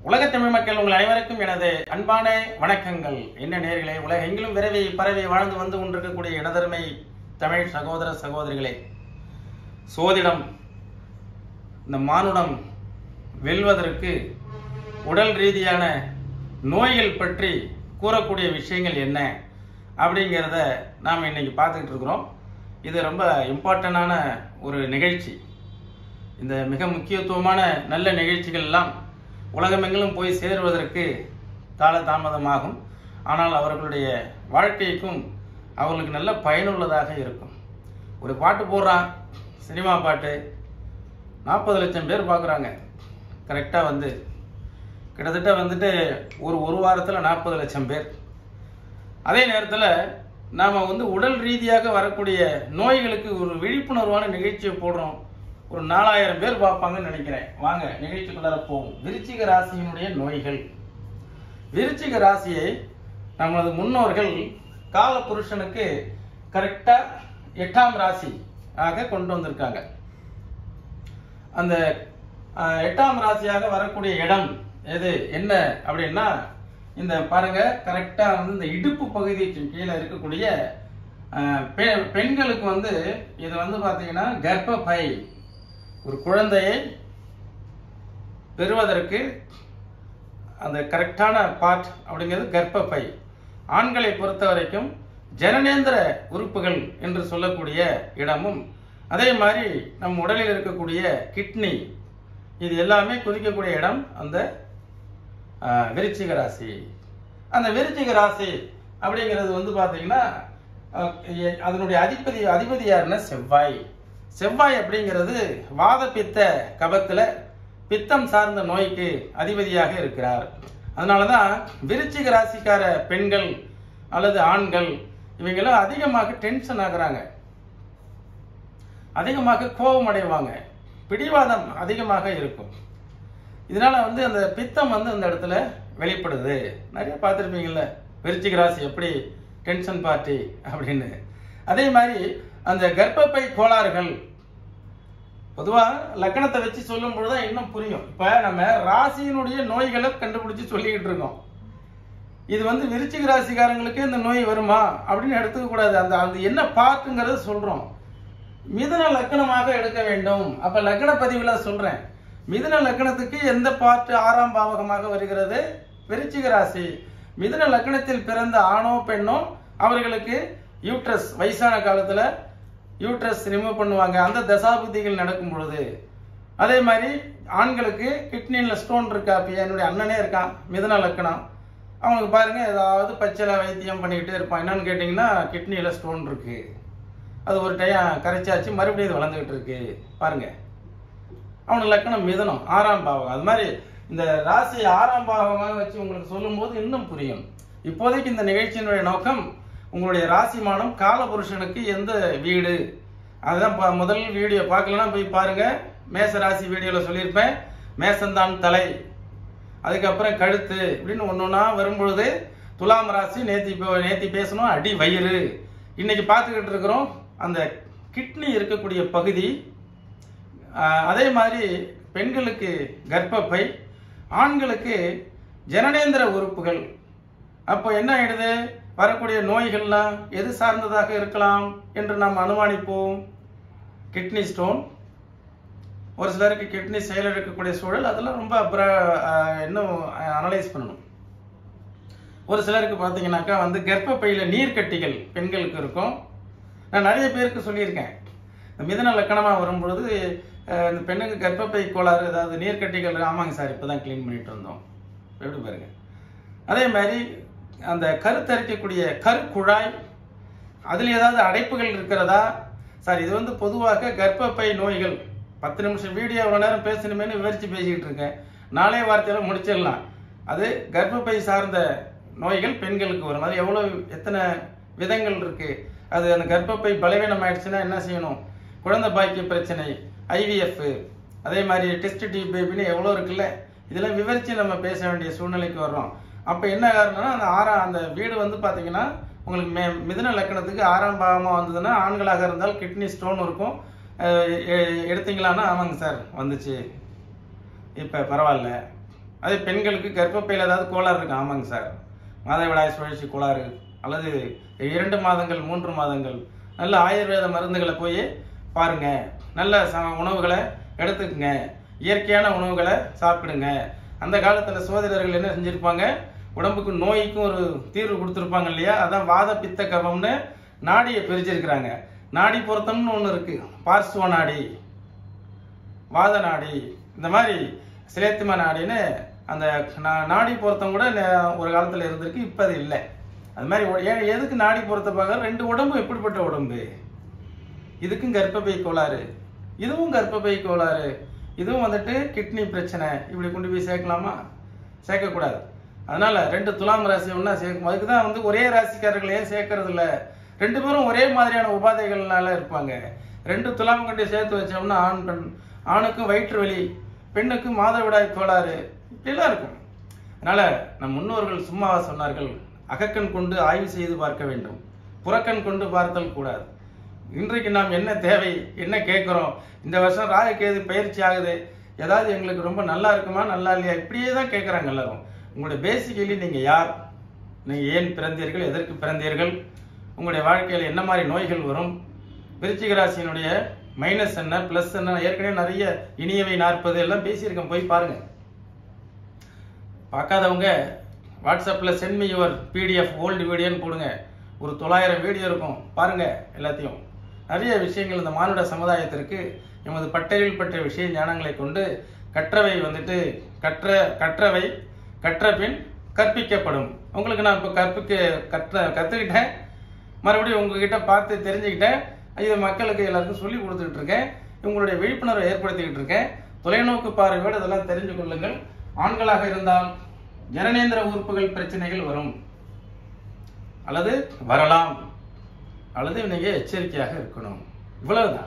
உலகத் தமிழ் மக்கள் உங்கள் அனைவருக்கும் எனது அன்பான வணக்கங்கள் என்ன நேர்களே உலகெங்கிலும் விரைவி பரவி வாழ்ந்து வந்து கொண்டிருக்கக்கூடிய எனதருமை தமிழ் சகோதர சகோதரிகளே சோதிடம் இந்த மானுடம் வெல்வதற்கு உடல் ரீதியான நோய்கள் பற்றி கூறக்கூடிய விஷயங்கள் என்ன அப்படிங்கிறத நாம் இன்னைக்கு பார்த்துக்கிட்டு இருக்கிறோம் இது ரொம்ப இம்பார்ட்டண்டான ஒரு நிகழ்ச்சி இந்த மிக முக்கியத்துவமான நல்ல நிகழ்ச்சிகள் எல்லாம் உலகமெங்கிலும் போய் சேருவதற்கு கால தாமதமாகும் ஆனால் அவர்களுடைய வாழ்க்கைக்கும் அவர்களுக்கு நல்ல பயனுள்ளதாக இருக்கும் ஒரு பாட்டு போடுறான் சினிமா பாட்டு நாற்பது லட்சம் பேர் பார்க்குறாங்க கரெக்டாக வந்து கிட்டத்தட்ட வந்துட்டு ஒரு ஒரு வாரத்தில் நாற்பது லட்சம் பேர் அதே நேரத்தில் நாம் வந்து உடல் ரீதியாக வரக்கூடிய நோய்களுக்கு ஒரு விழிப்புணர்வான நிகழ்ச்சியை போடுறோம் ஒரு நாலாயிரம் பேர் பார்ப்பாங்கன்னு நினைக்கிறேன் வாங்க நிகழ்ச்சிக்குள்ளார போவோம் விருச்சிக ராசியினுடைய நோய்கள் விருச்சிக ராசியை நமது முன்னோர்கள் கால புருஷனுக்கு கரெக்டா எட்டாம் ராசி ஆக கொண்டு வந்திருக்காங்க அந்த அஹ், எட்டாம் ராசியாக வரக்கூடிய இடம் எது என்ன அப்படின்னா இந்த பாருங்க கரெக்டா வந்து இந்த இடுப்பு பகுதிக்கு கீழே இருக்கக்கூடிய அஹ், பெ- பெண்களுக்கு வந்து இது வந்து பாத்தீங்கன்னா கர்ப்பப்பை ஒரு குழந்தையை பெறுவதற்கு அந்த கரெக்டான பார்ட் அப்படிங்கிறது கர்ப்பப்பை ஆண்களை பொறுத்த வரைக்கும் ஜனனேந்திர உறுப்புகள் என்று சொல்லக்கூடிய இடமும் அதே மாதிரி நம் உடலில் இருக்கக்கூடிய கிட்னி இது எல்லாமே குதிக்கக்கூடிய இடம் அந்த ஆஹ், விருச்சிக ராசி அந்த விருச்சிக ராசி அப்படிங்கிறது வந்து பார்த்தீங்கன்னா அஹ், எ- அதனுடைய அதிபதி அதிபதி யாருன்னா செவ்வாய் செவ்வாய் அப்படிங்கிறது வாத பித்த கபத்துல பித்தம் சார்ந்த நோய்க்கு அதிபதியாக இருக்கிறார் அதனாலதான் விருச்சிக ராசிக்கார பெண்கள் அல்லது ஆண்கள் இவங்கெல்லாம் அதிகமாக டென்ஷன் ஆகுறாங்க அதிகமாக கோபம் அடைவாங்க பிடிவாதம் அதிகமாக இருக்கும் இதனால வந்து அந்த பித்தம் வந்து அந்த இடத்துல வெளிப்படுது நிறைய பார்த்துருப்பீங்கல்ல விருச்சிக ராசி எப்படி டென்ஷன் பார்ட்டி அப்படின்னு அதே மாதிரி அந்த கர்ப்பப்பை கோளாறுகள் பொதுவா லக்கணத்தை வச்சு சொல்லும் பொழுதுதான் இன்னும் புரியும் இப்ப நம்ம ராசியினுடைய நோய்களை கண்டுபிடிச்சு சொல்லிக்கிட்டு இருக்கோம் இது வந்து விருச்சிக ராசிக்காரங்களுக்கு இந்த நோய் வருமா அப்படின்னு எடுத்துக்க கூடாது அந்த அந்த என்ன பார்ட்டுங்கிறத சொல்றோம் மிதுன லக்கணமாக எடுக்க வேண்டும் அப்ப லக்கண பதிவுல சொல்றேன் மிதுன லக்கணத்துக்கு எந்த பார்ட் ஆறாம் பாவகமாக வருகிறது விருச்சிக ராசி மிதுன லக்கணத்தில் பிறந்த ஆணோ பெண்ணோ அவர்களுக்கு யூட்ரஸ் வயசான காலத்துல யூட்ரஸ் ரிமூவ் பண்ணுவாங்க அந்த தசாபுத்திகள் நடக்கும் பொழுது அதே மாதிரி ஆண்களுக்கு கிட்னியில் ஸ்டோன் இருக்கா அப்ப என்னுடைய அண்ணனே இருக்கான் மிதுன லக்கணம் அவனுக்கு பாருங்க ஏதாவது பச்சளை வைத்தியம் பண்ணிக்கிட்டே இருப்பான் என்னன்னு கேட்டிங்கன்னா கிட்னியில் ஸ்டோன் இருக்கு அது ஒரு டைம் கரைச்சாச்சு மறுபடியும் இது வளர்ந்துகிட்டு இருக்கு பாருங்க அவனுக்கு லக்கணம் மிதனம் ஆறாம் பாவகம் அது மாதிரி இந்த ராசியை ஆறாம் பாவகமாக வச்சு உங்களுக்கு சொல்லும்போது இன்னும் புரியும் இப்போதைக்கு இந்த நிகழ்ச்சியினுடைய நோக்கம் உங்களுடைய ராசிமானம் காலபுருஷனுக்கு எந்த வீடு அதுதான் பா- முதல் வீடியோ பார்க்கலன்னா போய் பாருங்க மேச ராசி வீடியோவில் சொல்லியிருப்பேன் மேசந்தான் தலை அதுக்கப்புறம் கழுத்து இப்படின்னு ஒன்னொன்னா வரும்பொழுது துலாம் ராசி நேத்தி பே- நேத்தி பேசணும் அடி வயிறு இன்னைக்கு பார்த்துக்கிட்டு இருக்கிறோம் அந்த கிட்னி இருக்கக்கூடிய பகுதி ஆஹ், அதே மாதிரி பெண்களுக்கு கர்ப்பப்பை ஆண்களுக்கு ஜனனேந்திர உறுப்புகள் அப்போ என்ன ஆயிடுது வரக்கூடிய நோய்கள்லாம் எது சார்ந்ததாக இருக்கலாம் என்று நாம் அனுமானிப்போம் கிட்னி ஸ்டோன் ஒரு சிலருக்கு கிட்னி செயலிழக்கக்கூடிய சூழல் அதெல்லாம் ரொம்ப அப்புறம் ஆஹ், இன்னும் அனலைஸ் பண்ணணும் ஒரு சிலருக்கு பார்த்தீங்கன்னாக்கா வந்து கர்ப்பப்பையில நீர்க்கட்டிகள் பெண்களுக்கு இருக்கும் நான் நிறைய பேருக்கு சொல்லியிருக்கேன் இந்த மிதன லக்கணமாக வரும்பொழுது அஹ், இந்த பெண்ணுக்கு கர்ப்பப்பை கோளாறு ஏதாவது நீர்க்கட்டிகள் இருக்கு. ஆமாங்க சார் இப்போ தான் க்ளீன் பண்ணிட்டு இருந்தோம் எப்படி பாருங்க அதே மாதிரி அந்த கருத்தரிக்கக்கூடிய கருக்குழாய் அதில் ஏதாவது அடைப்புகள் இருக்கிறதா சார் இது வந்து பொதுவாக கர்ப்பப்பை நோய்கள் பத்து நிமிஷம் வீடியோ எவ்வளோ நேரம் பேசணுமேனு விவரித்து பேசிக்கிட்டு இருக்கேன் நாளே வார்த்தையில முடிச்சிடலாம் அது கர்ப்பப்பை சார்ந்த நோய்கள் பெண்களுக்கு வரும் அது எவ்வளோ எத்தனை விதங்கள் இருக்கு அது அந்த கர்ப்பப்பை பலவீனம் ஆயிடுச்சுன்னா என்ன செய்யணும் குழந்தை பாக்கிய பிரச்சனை ஐவிஎஃப் அதே மாதிரி டெஸ்ட் டியூப் பேபின்னு எவ்வளோ இருக்குல்ல இதெல்லாம் விவரித்து நம்ம பேச வேண்டிய சூழ்நிலைக்கு வர்றோம் அப்போ என்ன காரணம்னா அந்த ஆறாம் அந்த வீடு வந்து பார்த்தீங்கன்னா உங்களுக்கு மே மிதுன லக்கணத்துக்கு ஆறாம் பாவமாக வந்ததுன்னா ஆண்களாக இருந்தால் கிட்னி ஸ்டோன் இருக்கும் அஹ் எ- எடுத்தீங்களான்னா ஆமாங்க சார் வந்துச்சு இப்போ பரவாயில்ல அதே பெண்களுக்கு கர்ப்பப்பையில் ஏதாவது கோளாறு இருக்கு ஆமாங்க சார் மாதவிடாய் சுழற்சி கோளாறு அல்லது இரண்டு மாதங்கள் மூன்று மாதங்கள் நல்ல ஆயுர்வேத மருந்துகளை போய் பாருங்க நல்ல ச- உணவுகளை எடுத்துக்கங்க இயற்கையான உணவுகளை சாப்பிடுங்க அந்த காலத்தில் சோதரர்கள் என்ன செஞ்சிருப்பாங்க உடம்புக்கு நோய்க்கும் ஒரு தீர்வு கொடுத்துருப்பாங்க இல்லையா அதான் வாத பித்த கபம்னு நாடியை பிரிச்சிருக்கிறாங்க நாடி பொருத்தம்னு ஒன்று இருக்கு பார்சுவ நாடி வாத நாடி இந்த மாதிரி சிலேத்தும நாடின்னு அந்த நா- நாடி பொருத்தம் கூட நே- ஒரு காலத்தில் இருந்திருக்கு இப்போ அது இல்லை அது மாதிரி ஒ- ஏன் எதுக்கு நாடி பொருத்த பார்க்க ரெண்டு உடம்பு எப்படிப்பட்ட உடம்பு இதுக்கும் கர்ப்பப்பை கோளாறு இதுவும் கர்ப்பப்பை கோளாறு இதுவும் வந்துட்டு கிட்னி பிரச்சனை இப்படி கொண்டு போய் சேர்க்கலாமா சேர்க்கக்கூடாது அதனால ரெண்டு துலாம் ராசி ஒன்றா சேர்க்கும் அதுக்கு தான் வந்து ஒரே ராசிக்காரர்களையே சேர்க்கறது இல்ல ரெண்டு பேரும் ஒரே மாதிரியான உபாதைகள்னால இருப்பாங்க ரெண்டு துலாம் கொண்டு சேர்த்து வச்சோம்னா ஆண் பெண் ஆணுக்கும் வயிற்று வலி பெண்ணுக்கும் மாதவிடாய் கோளாறு இப்படிலாம் இருக்கும் அதனால நம் முன்னோர்கள் சும்மாவா சொன்னார்கள் அகக்கண் கொண்டு ஆய்வு செய்து பார்க்க வேண்டும் புறக்கண் கொண்டு பார்த்தல் கூடாது இன்றைக்கு நாம் என்ன தேவை என்ன கேட்குறோம் இந்த வருஷம் ராகு கேது பயிற்சி ஆகுது ஏதாவது எங்களுக்கு ரொம்ப நல்லா இருக்குமா நல்லா இல்லையா இப்படியே தான் கேட்குறாங்க எல்லாரும் உங்களுடைய பேசிக்கலி நீங்கள் யார் நீங்கள் ஏன் பிறந்தீர்கள் எதற்கு பிறந்தீர்கள் உங்களுடைய வாழ்க்கையில் என்ன மாதிரி நோய்கள் வரும் விருச்சிக ராசியினுடைய மைனஸ் என்ன ப்ளஸ் என்ன ஏற்கனவே நிறைய இனியவை நாற்பது எல்லாம் பேசியிருக்கேன் போய் பாருங்க பார்க்காதவங்க வாட்ஸ்அப்பில் send me your PDF old வீடியோன்னு போடுங்க ஒரு தொள்ளாயிரம் வீடியோ இருக்கும் பாருங்க எல்லாத்தையும் நிறைய விஷயங்கள் இந்த மானுட சமுதாயத்திற்கு எமது பட்டறிவில் பற்றிய விஷய ஞானங்களை கொண்டு கற்றவை வந்துட்டு கற்ற கற்றவை கற்ற பின் கற்பிக்கப்படும் உங்களுக்கு நான் இப்போ கற்பிக்க கற்ற கற்றுக்கிட்டேன் மறுபடியும் உங்ககிட்ட பார்த்து தெரிஞ்சுக்கிட்டேன் இது மக்களுக்கு எல்லாருக்கும் சொல்லி கொடுத்துக்கிட்டு இருக்கேன் உங்களுடைய விழிப்புணர்வை ஏற்படுத்திக்கிட்டு இருக்கேன் தொலைநோக்கு பார்வையோடு இதெல்லாம் தெரிஞ்சு கொள்ளுங்கள் ஆண்களாக இருந்தால் ஜனநேந்திர உறுப்புகள் பிரச்சனைகள் வரும் அல்லது வரலாம் அல்லது நீங்க எச்சரிக்கையாக இருக்கணும் இவ்வளவுதான்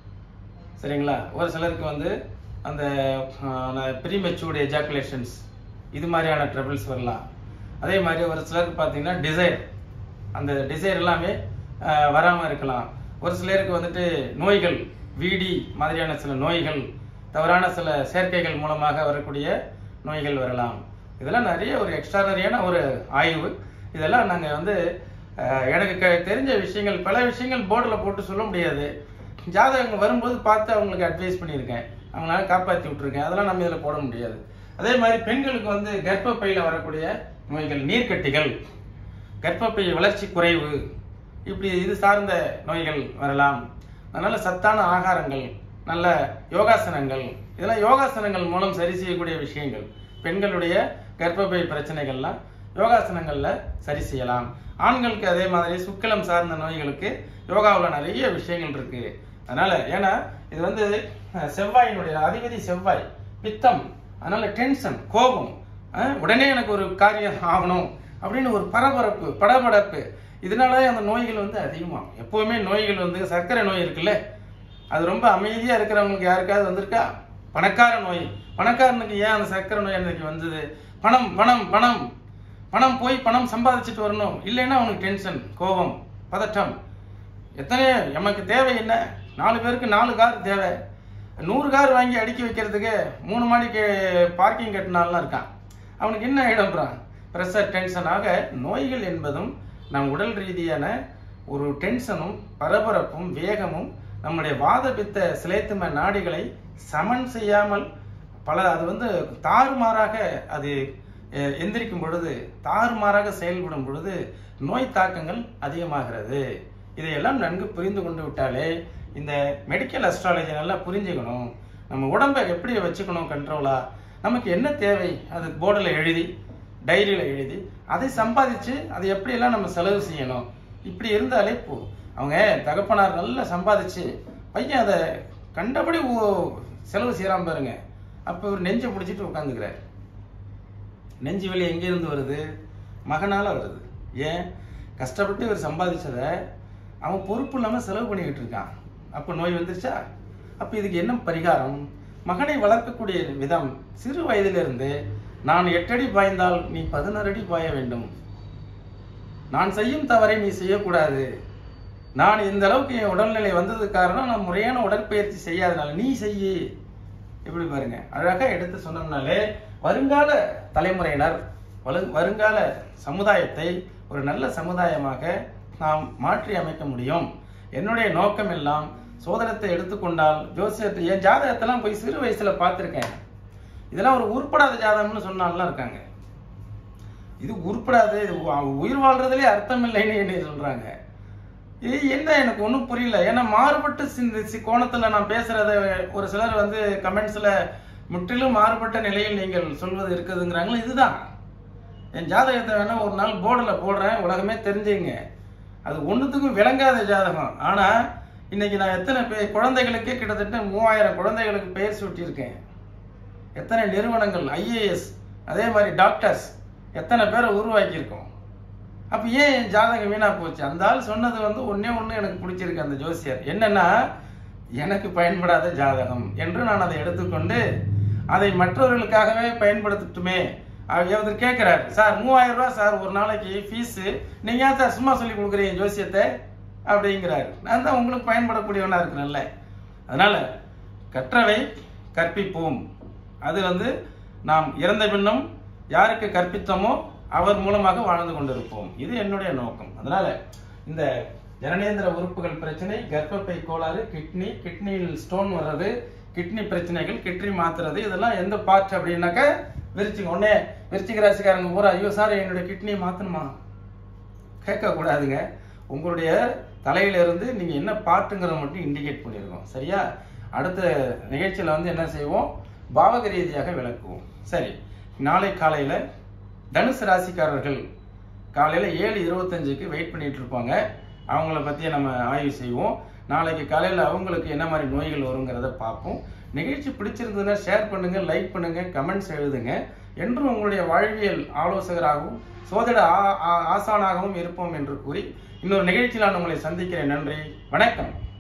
சரிங்களா ஒரு சிலருக்கு வந்து அந்த ப்ரீமெச்சூர்டு எஜாக்குலேஷன்ஸ் இது மாதிரியான ட்ரபிள்ஸ் வரலாம் அதே மாதிரி ஒரு சிலருக்கு பார்த்தீங்கன்னா டிசைர் அந்த டிசைர் எல்லாமே ஆஹ், வராம இருக்கலாம் ஒரு சிலருக்கு வந்துட்டு நோய்கள் வீடி மாதிரியான சில நோய்கள் தவறான சில சேர்க்கைகள் மூலமாக வரக்கூடிய நோய்கள் வரலாம் இதெல்லாம் நிறைய ஒரு எக்ஸ்ட்ரானரியான ஒரு ஆய்வு இதெல்லாம் நாங்கள் வந்து ஆஹ், எனக்கு க- தெரிஞ்ச விஷயங்கள் பல விஷயங்கள் போர்டில் போட்டு சொல்ல முடியாது ஜாதகங்கள் வரும்போது பார்த்து அவங்களுக்கு அட்வைஸ் பண்ணியிருக்கேன் அவங்களால காப்பாற்றி விட்டுருக்கேன் அதெல்லாம் நம்ம இதில் போட முடியாது அதே மாதிரி பெண்களுக்கு வந்து கர்ப்பப்பையில் வரக்கூடிய நோய்கள் நீர்க்கட்டிகள் கர்ப்பப்பை வளர்ச்சி குறைவு இப்படி இது சார்ந்த நோய்கள் வரலாம் அதனால சத்தான ஆகாரங்கள் நல்ல யோகாசனங்கள் இதெல்லாம் யோகாசனங்கள் மூலம் சரி செய்யக்கூடிய விஷயங்கள் பெண்களுடைய கர்ப்பப்பை பிரச்சனைகள்லாம் யோகாசனங்கள்ல சரி செய்யலாம் ஆண்களுக்கு அதே மாதிரி சுக்கிலம் சார்ந்த நோய்களுக்கு யோகாவில் நிறைய விஷயங்கள் இருக்கு அதனால ஏன்னா இது வந்து அஹ், செவ்வாயினுடைய அதிபதி செவ்வாய் பித்தம் அதனால டென்ஷன் கோபம் அஹ், உடனே எனக்கு ஒரு காரியம் ஆகணும் அப்படின்னு ஒரு பரபரப்பு படபடப்பு இதனால அந்த நோய்கள் வந்து அதிகமாகும் எப்பவுமே நோய்கள் வந்து சர்க்கரை நோய் இருக்குல்ல அது ரொம்ப அமைதியா இருக்கிறவங்களுக்கு யாருக்காவது வந்திருக்கா பணக்கார நோய் பணக்காரனுக்கு ஏன் அந்த சர்க்கரை நோய் அன்னைக்கு வந்தது பணம் பணம் பணம் பணம் போய் பணம் சம்பாதிச்சுட்டு வரணும் இல்லைன்னா அவனுக்கு டென்ஷன் கோபம் பதட்டம் எத்தனை நமக்கு தேவை என்ன நாலு பேருக்கு நாலு கார் தேவை நூறு கார் வாங்கி அடுக்கி வைக்கிறதுக்கு மூணு மாடிக்கு பார்க்கிங் கட்டினாலாம் இருக்கான் அவனுக்கு என்ன இடம்புறான் ப்ரெஷர் டென்ஷனாக நோய்கள் என்பதும் நம் உடல் ரீதியான ஒரு டென்ஷனும் பரபரப்பும் வேகமும் நம்முடைய வாத பித்த சிலைத்தும நாடிகளை சமன் செய்யாமல் பல அது வந்து தாறுமாறாக அது அஹ், எந்திரிக்கும் பொழுது தாறுமாறாக செயல்படும் பொழுது நோய் தாக்கங்கள் அதிகமாகிறது இதையெல்லாம் நன்கு புரிந்து கொண்டு விட்டாலே இந்த மெடிக்கல் அஸ்ட்ராலஜி நல்லா புரிஞ்சுக்கணும் நம்ம உடம்பை எப்படி வச்சுக்கணும் கண்ட்ரோலா நமக்கு என்ன தேவை அது போர்டில் எழுதி டைரியில் எழுதி அதை சம்பாதிச்சு அதை எப்படியெல்லாம் நம்ம செலவு செய்யணும் இப்படி இருந்தாலே போ அவங்க தகப்பனார் நல்லா சம்பாதிச்சு பையன் அதை கண்டபடி ஓ- செலவு செய்யறான் பாருங்க அப்போ இவர் நெஞ்சை பிடிச்சிட்டு உட்காந்துக்கிறார் நெஞ்சு வலி எங்கேருந்து வருது மகனால வருது ஏன் கஷ்டப்பட்டு இவர் சம்பாதிச்சதை அவன் பொறுப்பு இல்லாமல் செலவு பண்ணிக்கிட்டு இருக்கான் அப்போ நோய் வந்துருச்சா அப்போ இதுக்கு என்ன பரிகாரம் மகனை வளர்க்கக்கூடிய விதம் சிறு வயதிலிருந்து நான் எட்டடி பாய்ந்தால் நீ பதினாறு அடி பாய வேண்டும் நான் செய்யும் தவறை நீ செய்யக்கூடாது நான் இந்த அளவுக்கு என் உடல்நிலை வந்தது காரணம் நான் முறையான உடற்பயிற்சி செய்யாதனால நீ செய்யி எப்படி பாருங்க அழகா எடுத்து சொன்னோம்னாலே வருங்கால தலைமுறையினர் வலு வருங்கால சமுதாயத்தை ஒரு நல்ல சமுதாயமாக நாம் மாற்றி அமைக்க முடியும் என்னுடைய நோக்கம் எல்லாம் சோதனத்தை எடுத்துக்கொண்டால் ஜோசியத்தை என் ஜாதகத்தெல்லாம் போய் சிறு வயசுல பார்த்துருக்கேன் இதெல்லாம் ஒரு உருப்படாத ஜாதகம்னு சொன்னாலாம் இருக்காங்க இது உருப்படாது இது உ- உயிர் வாழ்றதுலே அர்த்தம் இல்லைன்னு என்ன சொல்றாங்க இது என்ன எனக்கு ஒன்றும் புரியல ஏன்னா மாறுபட்டு சிந்த சி- கோணத்துல நான் பேசுறத ஒரு சிலர் வந்து கமெண்ட்ஸ்ல முற்றிலும் மாறுபட்ட நிலையில் நீங்கள் சொல்வது இருக்குதுங்கிறாங்களா இதுதான் என் ஜாதகத்தை வேணா ஒரு நாள் போர்டில் போடுறேன் உலகமே தெரிஞ்சுங்க அது ஒன்றுத்துக்கும் விளங்காத ஜாதகம் ஆனா இன்னைக்கு நான் எத்தனை பேர் குழந்தைகளுக்கே கிட்டத்தட்ட மூவாயிரம் குழந்தைகளுக்கு பெயர் சூட்டியிருக்கேன் எத்தனை நிறுவனங்கள் ஐஏஎஸ் அதே மாதிரி டாக்டர்ஸ் எத்தனை பேரை உருவாக்கியிருக்கோம் அப்ப ஏன் என் ஜாதகம் வீணா போச்சு அந்த ஆள் சொன்னது வந்து ஒண்ணே ஒண்ணு எனக்கு பிடிச்சிருக்கு அந்த ஜோசியர் என்னன்னா எனக்கு பயன்படாத ஜாதகம் என்று நான் அதை எடுத்துக்கொண்டு அதை மற்றவர்களுக்காகவே பயன்படுத்தட்டுமே அவர் கேட்கிறார் சார் மூவாயிரம் ரூபாய் சார் ஒரு நாளைக்கு ஃபீஸ் நீங்க ஏன் சார் சும்மா சொல்லி கொடுக்குறீங்க ஜோசியத்தை அப்படிங்கிறார் நான் தான் உங்களுக்கு பயன்படக்கூடியவனா இருக்கிறேன்ல அதனால கற்றவை கற்பிப்போம் அது வந்து நாம் இறந்த பின்னும் யாருக்கு கற்பித்தோமோ அவர் மூலமாக வாழ்ந்து கொண்டிருப்போம் இது என்னுடைய நோக்கம் அதனால இந்த ஜனனேந்திர உறுப்புகள் பிரச்சனை கர்ப்பப்பை கோளாறு கிட்னி கிட்னியில் ஸ்டோன் வர்றது கிட்னி பிரச்சனைகள் கிட்னி மாத்துறது இதெல்லாம் எந்த பார்ட் அப்படின்னாக்க விருச்சிங்க உடனே விருச்சிக ராசிக்காரங்க பூரா ஐயோ சார் என்னுடைய கிட்னியை மாத்தணுமா கேட்க கூடாதுங்க உங்களுடைய தலையில இருந்து நீங்க என்ன பார்ட்டுங்கிறத மட்டும் இண்டிகேட் பண்ணிருக்கோம் சரியா அடுத்த நிகழ்ச்சியில வந்து என்ன செய்வோம் பாவக ரீதியாக விளக்குவோம் சரி நாளை காலையில தனுசு ராசிக்காரர்கள் காலையில ஏழு இருபத்தஞ்சுக்கு வெயிட் பண்ணிட்டு இருப்பாங்க அவங்கள பத்தி நம்ம ஆய்வு செய்வோம் நாளைக்கு காலையில அவங்களுக்கு என்ன மாதிரி நோய்கள் வருங்கிறத பார்ப்போம் நிகழ்ச்சி பிடிச்சிருந்ததுன்னா ஷேர் பண்ணுங்க லைக் பண்ணுங்க கமெண்ட்ஸ் எழுதுங்க என்றும் உங்களுடைய வாழ்வியல் ஆலோசகராகவும் சோதிட ஆ- ஆ- ஆசானாகவும் இருப்போம் என்று கூறி இன்னொரு நிகழ்ச்சியில் நான் உங்களை சந்திக்கிறேன் நன்றி வணக்கம்